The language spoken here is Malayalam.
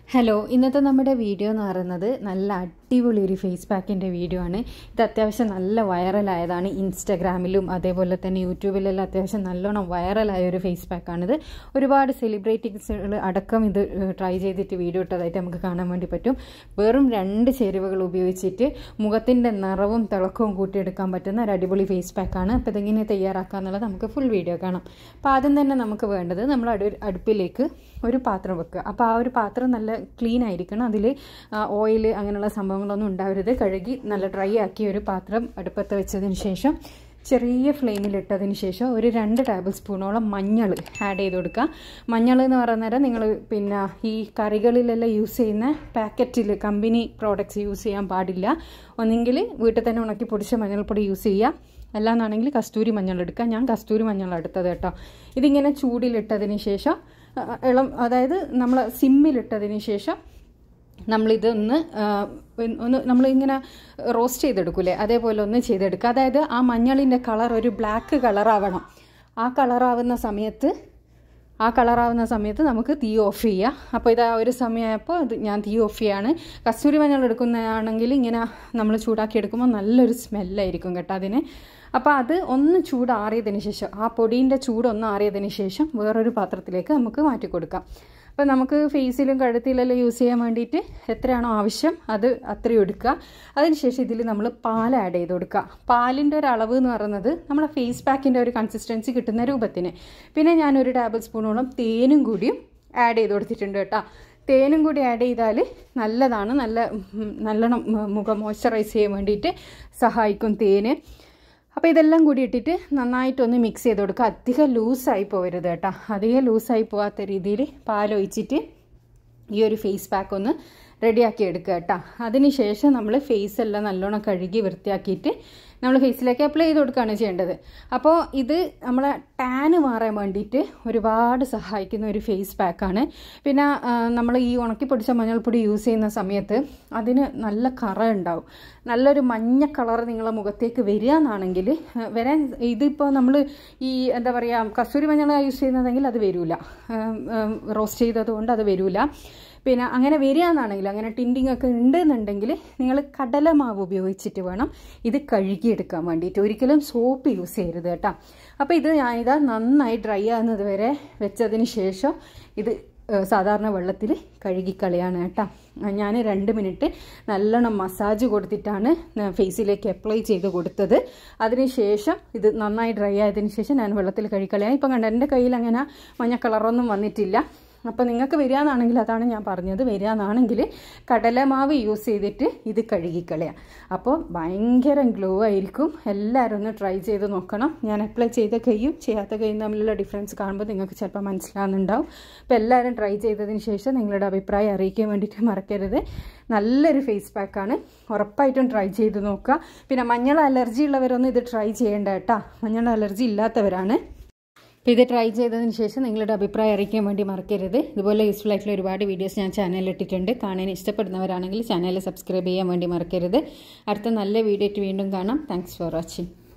ഹലോ ഇന്നത്തെ നമ്മുടെ വീഡിയോ എന്ന് പറയുന്നത് നല്ല അടിപൊളി ഒരു ഫേസ് പാക്കിൻ്റെ വീഡിയോ ആണ് ഇത് അത്യാവശ്യം നല്ല വൈറലായതാണ് ഇൻസ്റ്റഗ്രാമിലും അതേപോലെ തന്നെ യൂട്യൂബിലെല്ലാം അത്യാവശ്യം നല്ലോണം വൈറലായ ഒരു ഫേസ് പാക്കാണിത് ഒരുപാട് സെലിബ്രിറ്റീസുകൾ അടക്കം ഇത് ട്രൈ ചെയ്തിട്ട് വീഡിയോ ഇട്ടതായിട്ട് നമുക്ക് കാണാൻ വേണ്ടി പറ്റും വെറും രണ്ട് ചേരുവകൾ ഉപയോഗിച്ചിട്ട് മുഖത്തിൻ്റെ നിറവും തിളക്കവും കൂട്ടിയെടുക്കാൻ പറ്റുന്ന ഒരു അടിപൊളി ഫേസ് പാക്കാണ് അപ്പോൾ ഇതെങ്ങനെ തയ്യാറാക്കുക എന്നുള്ളത് നമുക്ക് ഫുൾ വീഡിയോ കാണാം അപ്പോൾ ആദ്യം തന്നെ നമുക്ക് വേണ്ടത് നമ്മൾ അടു അടുപ്പിലേക്ക് ഒരു പാത്രം വെക്കുക അപ്പോൾ ആ ഒരു പാത്രം നല്ല ക്ലീൻ ആയിരിക്കണം അതിൽ ഓയിൽ അങ്ങനെയുള്ള സംഭവങ്ങളൊന്നും ഉണ്ടാവരുത് കഴുകി നല്ല ഡ്രൈ ആക്കിയ ഒരു പാത്രം അടുപ്പത്ത് വെച്ചതിന് ശേഷം ചെറിയ ഫ്ലെയിമിലിട്ടതിന് ശേഷം ഒരു രണ്ട് ടേബിൾ സ്പൂണോളം മഞ്ഞൾ ആഡ് ചെയ്ത് കൊടുക്കുക മഞ്ഞൾ എന്ന് പറയുന്നേരം നിങ്ങൾ പിന്നെ ഈ കറികളിലെല്ലാം യൂസ് ചെയ്യുന്ന പാക്കറ്റിൽ കമ്പനി പ്രോഡക്റ്റ്സ് യൂസ് ചെയ്യാൻ പാടില്ല ഒന്നെങ്കിൽ വീട്ടിൽ തന്നെ ഉണക്കി പൊടിച്ച മഞ്ഞൾപ്പൊടി യൂസ് ചെയ്യുക അല്ലാന്നാണെങ്കിൽ കസ്തൂരി മഞ്ഞൾ എടുക്കുക ഞാൻ കസ്തൂരി മഞ്ഞൾ എടുത്തത് കേട്ടോ ഇതിങ്ങനെ ചൂടിലിട്ടതിന് ശേഷം ഇളം അതായത് നമ്മൾ സിമ്മിലിട്ടതിന് ശേഷം നമ്മളിതൊന്ന് ഒന്ന് നമ്മളിങ്ങനെ റോസ്റ്റ് ചെയ്തെടുക്കൂലേ അതേപോലെ ഒന്ന് ചെയ്തെടുക്കുക അതായത് ആ മഞ്ഞളിൻ്റെ കളർ ഒരു ബ്ലാക്ക് കളറാവണം ആ കളറാവുന്ന സമയത്ത് ആ കളറാവുന്ന സമയത്ത് നമുക്ക് തീ ഓഫ് ചെയ്യാം അപ്പോൾ ഇത് ആ ഒരു സമയമായപ്പോൾ ഇത് ഞാൻ തീ ഓഫ് ചെയ്യാണ് കസ്തൂരി മഞ്ഞൾ എടുക്കുന്നതാണെങ്കിൽ ഇങ്ങനെ നമ്മൾ ചൂടാക്കി എടുക്കുമ്പോൾ നല്ലൊരു സ്മെല്ലായിരിക്കും കേട്ടോ അതിന് അപ്പോൾ അത് ഒന്ന് ചൂടാറിയതിന് ശേഷം ആ പൊടീൻ്റെ ചൂടൊന്ന് ആറിയതിന് ശേഷം വേറൊരു പാത്രത്തിലേക്ക് നമുക്ക് മാറ്റി കൊടുക്കാം അപ്പോൾ നമുക്ക് ഫേസിലും കഴുത്തിലെല്ലാം യൂസ് ചെയ്യാൻ വേണ്ടിയിട്ട് എത്രയാണോ ആവശ്യം അത് അത്രയും എടുക്കുക അതിനുശേഷം ഇതിൽ നമ്മൾ പാൽ ആഡ് ചെയ്ത് കൊടുക്കുക പാലിൻ്റെ ഒരു അളവ് എന്ന് പറയുന്നത് നമ്മളെ ഫേസ് പാക്കിൻ്റെ ഒരു കൺസിസ്റ്റൻസി കിട്ടുന്ന രൂപത്തിന് പിന്നെ ഞാനൊരു ടേബിൾ സ്പൂണോളം തേനും കൂടിയും ആഡ് ചെയ്ത് കൊടുത്തിട്ടുണ്ട് കേട്ടോ തേനും കൂടി ആഡ് ചെയ്താൽ നല്ലതാണ് നല്ല നല്ലോണം മുഖം മോയ്സ്ചറൈസ് ചെയ്യാൻ വേണ്ടിയിട്ട് സഹായിക്കും തേന് അപ്പോൾ ഇതെല്ലാം കൂടി ഇട്ടിട്ട് നന്നായിട്ടൊന്ന് മിക്സ് ചെയ്ത് കൊടുക്കുക അധികം ലൂസായി പോകരുത് കേട്ടോ അധികം ലൂസായി പോകാത്ത രീതിയിൽ പാലൊഴിച്ചിട്ട് ഈ ഒരു ഫേസ് പാക്ക് ഒന്ന് റെഡിയാക്കി എടുക്കുക കേട്ടോ അതിന് ശേഷം നമ്മൾ ഫേസ് എല്ലാം നല്ലോണം കഴുകി വൃത്തിയാക്കിയിട്ട് നമ്മൾ ഫേസിലേക്ക് അപ്ലൈ ചെയ്ത് കൊടുക്കുകയാണ് ചെയ്യേണ്ടത് അപ്പോൾ ഇത് നമ്മളെ ടാന് മാറാൻ വേണ്ടിയിട്ട് ഒരുപാട് സഹായിക്കുന്ന ഒരു ഫേസ് പാക്കാണ് പിന്നെ നമ്മൾ ഈ ഉണക്കി പൊടിച്ച മഞ്ഞൾപ്പൊടി യൂസ് ചെയ്യുന്ന സമയത്ത് അതിന് നല്ല കറ ഉണ്ടാവും നല്ലൊരു മഞ്ഞ കളർ നിങ്ങളെ മുഖത്തേക്ക് വരിക എന്നാണെങ്കിൽ വരാൻ ഇതിപ്പോൾ നമ്മൾ ഈ എന്താ പറയുക കസ്തൂരി മഞ്ഞൾ യൂസ് ചെയ്യുന്നതെങ്കിൽ അത് വരില്ല റോസ്റ്റ് ചെയ്തത് കൊണ്ട് അത് വരില്ല പിന്നെ അങ്ങനെ വരികയെന്നാണെങ്കിൽ അങ്ങനെ ടിൻഡിങ് ഒക്കെ ഉണ്ടെന്നുണ്ടെങ്കിൽ നിങ്ങൾ കടലമാവ് ഉപയോഗിച്ചിട്ട് വേണം ഇത് കഴുകിയെടുക്കാൻ വേണ്ടിയിട്ട് ഒരിക്കലും സോപ്പ് യൂസ് ചെയ്യരുത് കേട്ടോ അപ്പോൾ ഇത് ഞാനിതാ നന്നായി ഡ്രൈ ആകുന്നത് വരെ വെച്ചതിന് ശേഷം ഇത് സാധാരണ വെള്ളത്തിൽ കഴുകിക്കളയാണ് കേട്ടോ ഞാൻ രണ്ട് മിനിറ്റ് നല്ലോണം മസാജ് കൊടുത്തിട്ടാണ് ഫേസിലേക്ക് അപ്ലൈ ചെയ്ത് കൊടുത്തത് അതിനുശേഷം ഇത് നന്നായി ഡ്രൈ ആയതിനു ശേഷം ഞാൻ വെള്ളത്തിൽ കഴുകിക്കളയാം ഇപ്പം കണ്ട എൻ്റെ കയ്യിൽ അങ്ങനെ മഞ്ഞ കളറൊന്നും വന്നിട്ടില്ല അപ്പോൾ നിങ്ങൾക്ക് വരികയെന്നാണെങ്കിൽ അതാണ് ഞാൻ പറഞ്ഞത് വരികയെന്നാണെങ്കിൽ കടലമാവ് യൂസ് ചെയ്തിട്ട് ഇത് കഴുകിക്കളയാം അപ്പോൾ ഭയങ്കര ഗ്ലോ ആയിരിക്കും എല്ലാവരും ഒന്ന് ട്രൈ ചെയ്ത് നോക്കണം ഞാൻ അപ്ലൈ ചെയ്ത കൈയും ചെയ്യാത്ത കൈയും തമ്മിലുള്ള ഡിഫറൻസ് കാണുമ്പോൾ നിങ്ങൾക്ക് ചിലപ്പോൾ മനസ്സിലാകുന്നുണ്ടാവും അപ്പോൾ എല്ലാവരും ട്രൈ ചെയ്തതിന് ശേഷം നിങ്ങളുടെ അഭിപ്രായം അറിയിക്കാൻ വേണ്ടിയിട്ട് മറക്കരുത് നല്ലൊരു ഫേസ് പാക്കാണ് ഉറപ്പായിട്ടും ട്രൈ ചെയ്ത് നോക്കുക പിന്നെ മഞ്ഞൾ അലർജി ഉള്ളവരൊന്നും ഇത് ട്രൈ ചെയ്യേണ്ട കേട്ടോ മഞ്ഞൾ അലർജി ഇല്ലാത്തവരാണ് അപ്പോൾ ഇത് ട്രൈ ചെയ്തതിന് ശേഷം നിങ്ങളുടെ അഭിപ്രായം അറിയിക്കാൻ വേണ്ടി മറക്കരുത് ഇതുപോലെ യൂസ്ഫുൾ ആയിട്ടുള്ള ഒരുപാട് വീഡിയോസ് ഞാൻ ചാനലിൽ ഇട്ടിട്ടുണ്ട് കാണാൻ ഇഷ്ടപ്പെടുന്നവരാണെങ്കിൽ ചാനൽ സബ്സ്ക്രൈബ് ചെയ്യാൻ വേണ്ടി മറക്കരുത് അടുത്ത നല്ല വീഡിയോ വീണ്ടും കാണാം താങ്ക്സ് ഫോർ വാച്ചിങ്